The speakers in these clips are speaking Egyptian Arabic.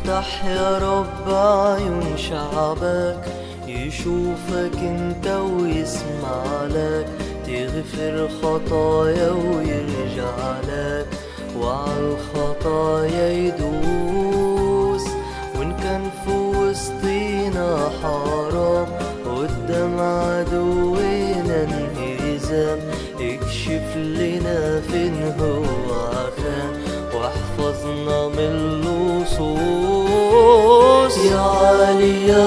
افتح يا رب عيون شعبك يشوفك انت ويسمع لك تغفر خطايا ويرجع لك وعلى الخطايا يدوس وان كان في وسطينا حرام قدام عدونا انهزام اكشف لنا فين هو خان واحفظنا من اللصوص يا علي يا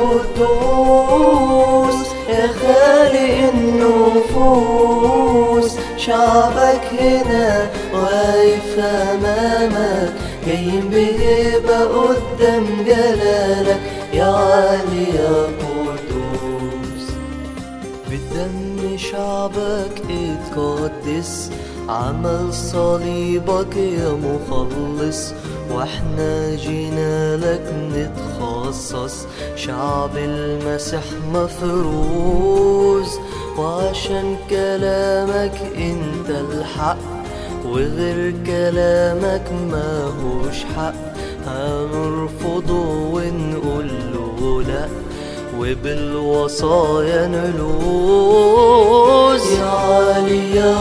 قدوس يا خالق النفوس شعبك هنا واقف امامك جايين بهبة قدام جلالك يا علي يا قدوس بدم شعبك اتقدس عمل صليبك يا مخلص واحنا جينا لك نتخصص شعب المسيح مفروز وعشان كلامك انت الحق وغير كلامك ما هوش حق هنرفضه ونقول له لا وبالوصايا نلوز يا علي يا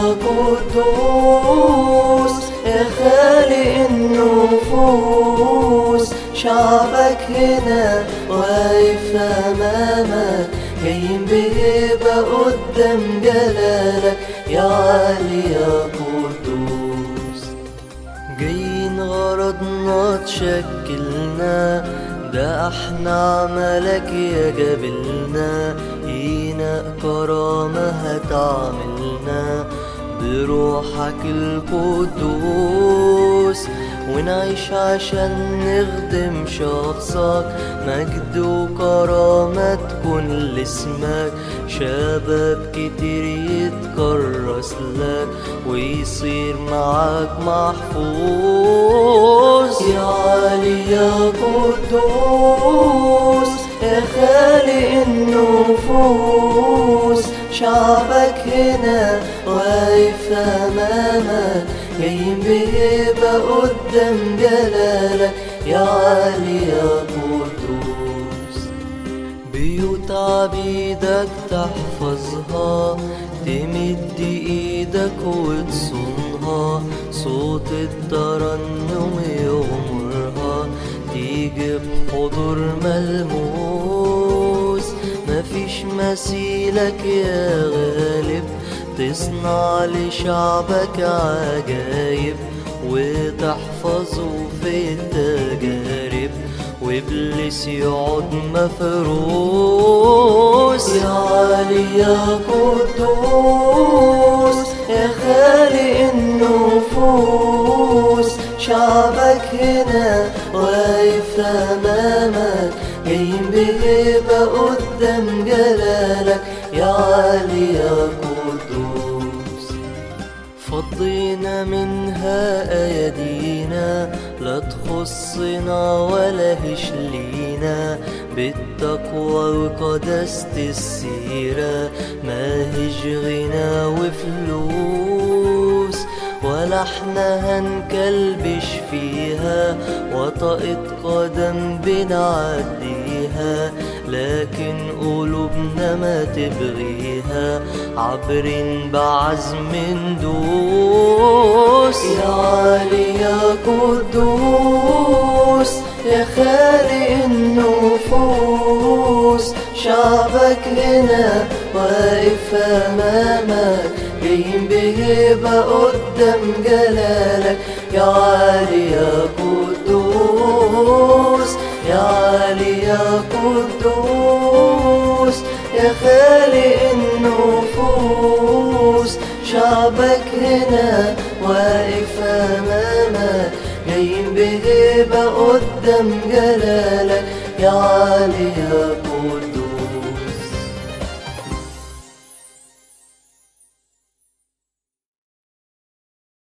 قدوس يا خالق النفوس شعبك هنا واقف امامك جايين بهبة قدام جلالك يا علي يا قدوس جايين غرضنا تشكلنا ده احنا عملك يا جبلنا اينا كرامة هتعملنا بروحك القدوس ونعيش عشان نخدم شخصك مجد وكرامة تكون لاسمك شباب كتير يتكرس لك ويصير معاك محفوظ يا علي يا قدوس يا خالق النفوس شعبك هنا واقف امامك جايين بهبة قدام جلالك يا علي يا قدوس بيوت عبيدك تحفظها تمد ايدك وتصونها صوت الترنم يغمرها تيجي بحضور ملموس مفيش مثيلك يا غالب تصنع لشعبك عجايب وتحفظه في التجارب وابليس يقعد مفروس يا علي يا قدوس يا خالق النفوس شعبك هنا واقف امامك جايين بهبة قدام جلالك يا علي يا قدوس فضينا منها أيدينا لا تخصنا ولا هش لينا بالتقوى وقداسة السيرة ما هج غنى وفلوس ولا احنا هنكلبش فيها وطأت قدم بنعديها لكن قلوبنا ما تبغيها عبر بعزم ندوس يا علي يا قدوس يا خالق النفوس شعبك هنا واقف امامك جايين بهبة قدام جلالك يا علي يا قدوس يا علي يا قدوس يا خالق النفوس شعبك هنا واقف امامك جايين بهبة قدام جلالك يا علي يا قدوس